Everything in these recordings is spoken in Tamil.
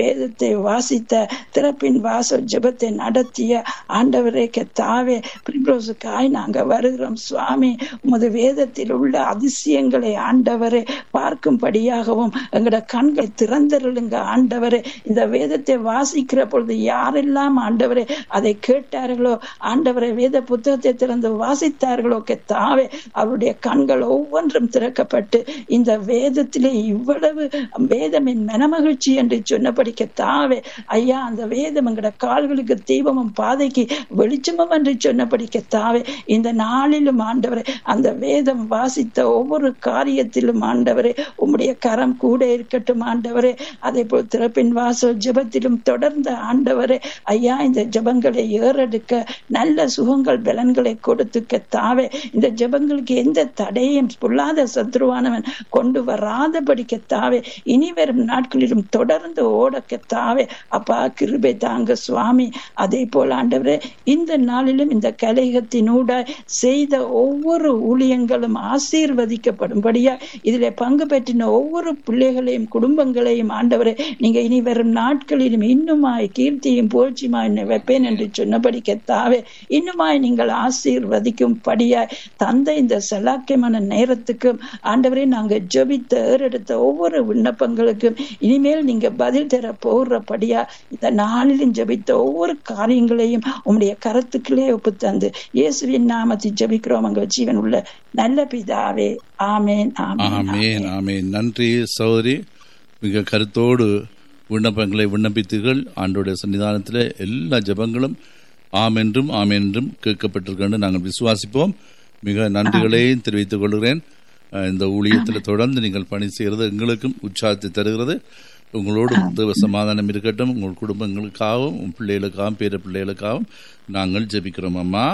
வேதத்தை வாசித்த திறப்பின் வாசல் ஜெபத்தை நடத்திய ஆண்டவரே கத்தாவே பிரிப்ரோஸுக்காய் நாங்க வருகிறோம் சுவாமி உமது வேதத்தில் உள்ள அதிசயங்களை ஆண்டவரே பார்க்கும்படியாகவும் எங்களோட கண்களை திறந்தருளுங்க ஆண்டவரே இந்த வேதத்தை வாசிக்கிற பொழுது யாரெல்லாம் ஆண்டவரே அதை கேட்டார்களோ ஆண்டவரை வேத புத்தகத்தை திறந்து வாசித்தார்களோ கத்தாவே அவருடைய கண்கள் ஒவ்வொன்றும் திறக்கப்பட்டு இந்த வேதத்திலே இவ்வளவு வேதம் என் மனமகிழ்ச்சி என்று சொன்னபடி கத்தாவே ஐயா அந்த வேதம் எங்கட கால்களுக்கு தீபமும் பாதைக்கு வெளிச்சமும் என்று சொன்னபடி கத்தாவே இந்த நாளிலும் ஆண்டவரே அந்த வேதம் வாசித்த ஒவ்வொரு காரியத்திலும் ஆண்டவரே உம்முடைய கரம் கூட இருக்கட்டும் ஆண்டவரே அதே போல் திறப்பின் வாசல் ஜெபத்திலும் தொடர்ந்த ஆண்டவரே ஐயா இந்த ஜெபங்களை ஏறெடுக்க நல்ல சுகங்கள் பலன்களை கொடுத்து கத்தாவே இந்த ஜெபங்களுக்கு எந்த தடையும் பொல்லாத சத்ருவானவன் கொண்டு வராதபடி கத்தாவே இனி வரும் நாட்களிலும் தொடர்ந்து ஓட கத்தாவே அப்பா கிருபை தாங்க சுவாமி அதே போல் ஆண்டவரே இந்த நாளிலும் இந்த கலையகத்தினூடாய் செய்த ஒவ்வொரு ஊழியங்களும் ஆசீர்வதிக்கப்படும்படியா இதிலே பங்கு பெற்றின ஒவ்வொரு பிள்ளைகளையும் குடும்பங்களையும் ஆண்டவரே நீங்க இனி வரும் நாட்களிலும் இன்னுமாய் கீர்த்தியும் புகழ்ச்சியுமாய் என்னை வைப்பேன் என்று சொன்னபடி கத்தாவே இன்னுமாய் நீங்கள் ஆசீர்வதிக்கும் படியாய் தந்த இந்த சலாக்கியமான நேரத்துக்கும் ஆண்டவரே நாங்க ஜெபித்த ஏறெடுத்த ஒவ்வொரு விண்ணப்பங்களுக்கும் இனிமேல் நீங்க பதில் தர போடுறபடியா இந்த நாளிலும் ஜெபித்த ஒவ்வொரு காரியங்களையும் உம்முடைய கருத்துக்களே ஒப்பு தந்து இயேசுவின் நாமத்தில் ஜெபிக்கிறோம் அங்க ஜீவன் உள்ள நல்ல பிதாவே ஆமேன் ஆமேன் ஆமேன் ஆமேன் நன்றி சகோதரி மிக கருத்தோடு விண்ணப்பங்களை விண்ணப்பித்தீர்கள் ஆண்டோடைய சன்னிதானத்தில் எல்லா ஜெபங்களும் ஆம் என்றும் ஆம் என்றும் கேட்கப்பட்டிருக்கின்ற நாங்கள் விசுவாசிப்போம் மிக நன்றிகளையும் தெரிவித்துக் கொள்கிறேன் அஹ் இந்த ஊழியத்தில் தொடர்ந்து நீங்கள் பணி செய்கிறது எங்களுக்கும் உற்சாகத்தை தருகிறது உங்களோடு தேவ சமாதானம் இருக்கட்டும் உங்கள் குடும்பங்களுக்காகவும் உங்கள் பிள்ளைகளுக்காகவும் பேர பிள்ளைகளுக்காகவும் நாங்கள் ஜெபிக்கிறோம் அம்மா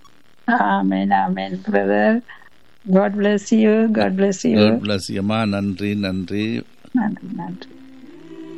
ஆமேன் ஆமேன் brother God bless you God bless you God bless you. அம்மா நன்றி நன்றி நன்றி நன்றி